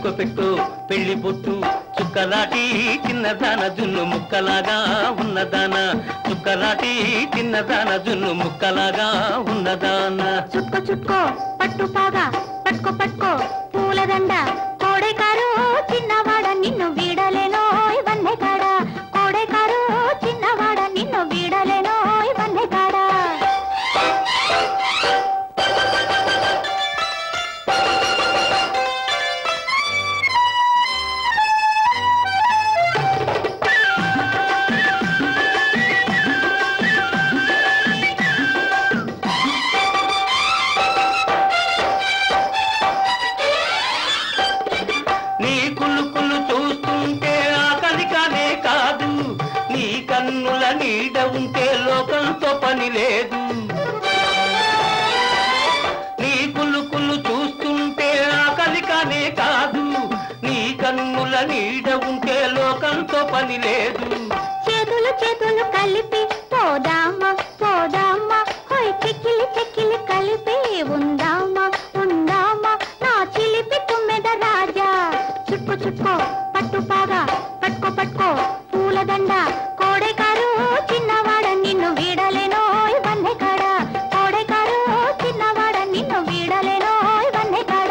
పెట్టు పెట్టు పెళ్లి బొట్టు చుక్కలాటి చిన్నదాన జున్ను ముక్కలాగా ఉన్నదాన చుక్కలాటి చిన్నదాన జున్ను ముక్కలాగా ఉన్నదాన చుక్కో చుక్కో పట్టు పాగా పట్టుకో పట్టుకో పూలదండ కోడెకారు చిన్నవాడ నిన్ను వీడలేనో ఇవన్నీ కాడ కోడెకారు చిన్నవాడ నిన్ను వీడలేనో ఇవన్నీ కాడ నీ కులుకులు చూస్తుంటే ఆకలి కానే కాదు నీ కన్నుల నీడ ఉంటే లోకంతో పని లేదు నీ కులుకులు చూస్తుంటే ఆకలి కానే కాదు నీ కన్నుల నీడ ఉంటే లోకంతో పని లేదు చేతులు చేతులు కలిపి పోదామా పోదామా హోయ్ చెక్కిలి చెక్కిలి కలిపి ఉందామా ఉందామా నా చిలిపి తుమ్మెద రాజా చుట్టుకో చుట్టుకో పట్టు పాగా పట్టుకో పట్టుకో పూలదండ కోడెకారు చిన్నవాడ నిన్ను వీడలేనో ఇవన్నీ కాడ కోడెకారు చిన్నవాడ నిన్ను వీడలేనో ఇవన్నీ కాడ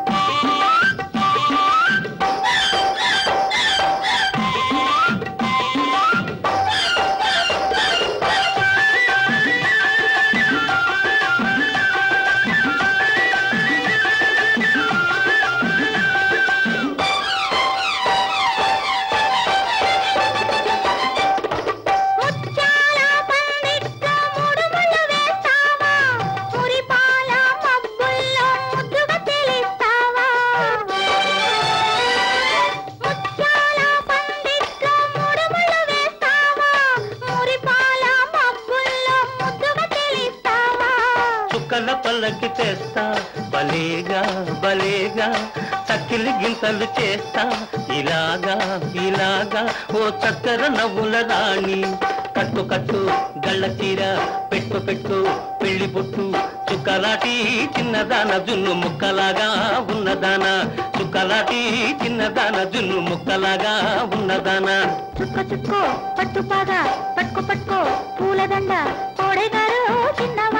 ముత్యాల పందిట్లో ముడుములు వేస్తావా మురిపాల మబ్బుల్లో ముద్దుగా తెలుస్తావా ముత్యాల పందిట్లో ముడుములు వేస్తావా మురిపాల మబ్బుల్లో ముద్దుగా తెలుస్తావా చుక్కల పల్లకి తెస్తా భలేగా భలేగా చక్కిలి గింతలు చేస్తా ఇలాగా ఇలాగా ఓ చక్కర నవ్వుల రాణి కట్టు కట్టు గళ్ళ చీర పెట్టు పెట్టు పెళ్లి బొట్టు చుక్కలాటి చిన్నదాన జున్ను ముక్కలాగా ఉన్నదాన చుక్కలాటి చిన్నదాన జున్ను ముక్కలాగా ఉన్నదాన చుక్క చుక్కో పట్టు పాగా పట్టుకో పట్టుకో పూలదండ కోడెగారు చిన్నవాడ